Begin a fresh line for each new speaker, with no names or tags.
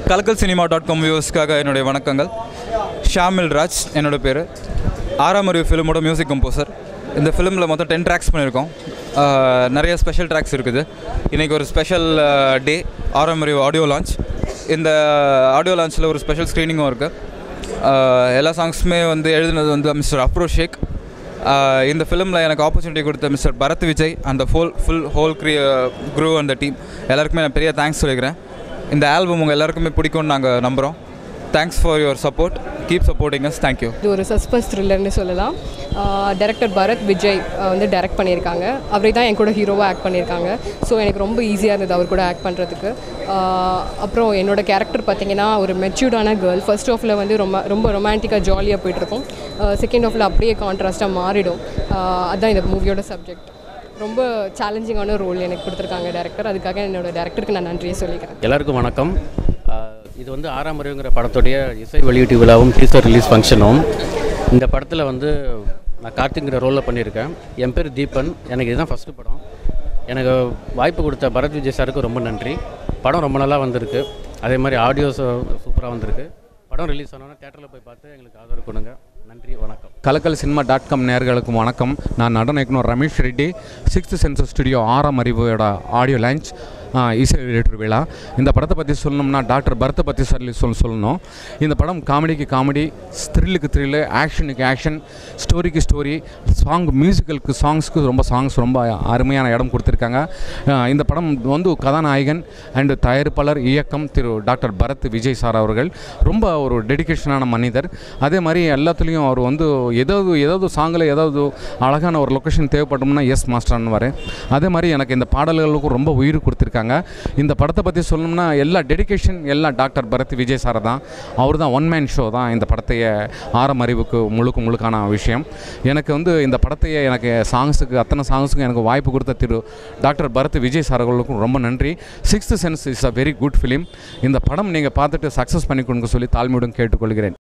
கலக்கல் cinema dot com வியூவர்ஸ்க்காக என்னுடைய வணக்கங்கள் ஷாமில் ராஜ் என்னோட பேர் ஆறாம் அறிவு ஃபிலிமோட மியூசிக் கம்போசர் இந்த ஃபிலிமில் மொத்தம் டென் ட்ராக்ஸ் பண்ணியிருக்கோம் ஆஹ் நிறைய ஸ்பெஷல் ட்ராக்ஸ் இருக்குது இன்றைக்கி ஒரு special day Aaram Arivu audio launch இந்த ஆடியோ லான்ச்சில் ஒரு ஸ்பெஷல் ஸ்க்ரீனிங்கும் இருக்குது எல்லா சாங்ஸுமே வந்து எழுதினது வந்து மிஸ்டர் அப்ரோ ஷேக் ஆஹ் இந்த ஃபிலிமில் எனக்கு ஆப்பர்ச்சுனிட்டி கொடுத்த மிஸ்டர் பரத் விஜய் அந்த ஃபுல் ஃபுல் ஹோல் க்ரீ குரூ அந்த டீம் எல்லாருக்குமே நான் பெரிய தேங்க்ஸ் சொல்லிக்கிறேன் இந்த ஆல்பம் உங்கள் எல்லாருக்குமே பிடிக்கும்னு நாங்கள் நம்புகிறோம் thanks for your support keep supporting us thank you
இது ஒரு சஸ்பென்ஸ் த்ரில்லர்னு சொல்லலாம் டைரக்டர் பரத் விஜய் ஆஹ் வந்து டைரக்ட் பண்ணியிருக்காங்க அவரே தான் என் கூட ஹீரோவாக ஆக்ட் பண்ணியிருக்காங்க ஸோ எனக்கு ரொம்ப ஈஸியாக இருந்தது அவர் கூட ஆக்ட் பண்ணுறதுக்கு அப்புறம் என்னோட கேரக்டர் பார்த்தீங்கன்னா ஒரு மெச்சூர்டான கேர்ள் ஃபர்ஸ்ட் ஆஃபில் வந்து ரொம்ப ரொம்ப ரொமான்டிக்காக ஜாலியாக போயிட்டுருக்கும் செகண்ட் ஆஃபில் அப்படியே கான்ட்ராஸ்ட்டாக மாறிடும் ஆஹ் அதுதான் இந்த மூவியோட சப்ஜெக்ட் ரொம்ப சேலஞ்சிங்கான ரோல் எனக்கு கொடுத்துருக்காங்க டேரக்டர் அதுக்காக என்னோட டேரக்டருக்கு நான் நன்றியை சொல்லிக்கிறேன்
எல்லாருக்கும் வணக்கம் ஆஹ் இது வந்து ஆறாம் அறிவுங்கிற படத்துடைய இசை வெளியீட்டு விழாவும் டீசர் ரிலீஸ் ஃபங்க்ஷனும் இந்த படத்தில் வந்து நான் கார்த்திங்கிற ரோலில் பண்ணியிருக்கேன் என் பேர் தீபன் எனக்கு இதுதான் ஃபஸ்ட்டு படம் எனக்கு வாய்ப்பு கொடுத்த பரத் விஜய் சாருக்கு ரொம்ப நன்றி படம் ரொம்ப நல்லா வந்திருக்கு அதே மாதிரி ஆடியோ சூப்பராக வந்திருக்கு படம் ரிலீஸ் ஆனோன்னா தேட்டரில் போய் பார்த்து எங்களுக்கு ஆதரவு கொடுங்க நன்றி வணக்கம்
கலக்கல் சினிமா டாட் காம் நேர்களுக்கும் வணக்கம் நான் நடன இயக்குனர் Ramesh Reddy sixth sense studio Aaram அறிவோட ஆடியோ லான்ச் இசை வெளியீட்டு விழா இந்த படத்தை பற்றி சொல்லணும்னா டாக்டர் பரத்தை பற்றி சொல்லி சொல் சொல்லணும் இந்த படம் காமெடிக்கு காமெடி த்ரில்லுக்கு த்ரில்லு ஆக்ஷனுக்கு ஆக்ஷன் ஸ்டோரிக்கு ஸ்டோரி சாங் மியூசிக்கலுக்கு சாங்ஸ்க்கு ரொம்ப சாங்ஸ் ரொம்ப அருமையான இடம் கொடுத்துருக்காங்க ஆஹ் இந்த படம் வந்து கதாநாயகன் அண்டு தயாரிப்பாளர் இயக்கம் திரு டாக்டர் பரத் விஜய் சார் அவர்கள் ரொம்ப ஒரு டெடிகேஷனான மனிதர் அதே மாதிரி எல்லாத்துலேயும் அவர் வந்து ஏதாவது ஏதாவது சாங்கில் ஏதாவது அழகான ஒரு லொக்கேஷன் தேவைப்பட்டோம்னா எஸ் மாஸ்டர்னு வர அதே மாதிரி எனக்கு இந்த பாடல்களுக்கும் ரொம்ப உயிர் கொடுத்துருக்காங்க இந்த படத்தை பற்றி சொல்லணும்னா எல்லா டெடிகேஷன் எல்லாம் டாக்டர் பரத் விஜய் சார் தான் அவர் தான் ஒன் மேன் ஷோ தான் இந்த படத்தைய ஆரம் அறிவுக்கு முழுக்க முழுக்கான விஷயம் எனக்கு வந்து இந்த படத்தைய எனக்கு சாங்ஸுக்கு அத்தனை சாங்ஸுக்கும் எனக்கு வாய்ப்பு கொடுத்த திரு டாக்டர் பரத் விஜய் சார் அவர்களுக்கும் ரொம்ப நன்றி sixth sense is a very good film இந்த படம் நீங்கள் பார்த்துட்டு சக்ஸஸ் பண்ணி கொடுங்க சொல்லி தாழ்மையுடன் கேட்டுக்கொள்கிறேன்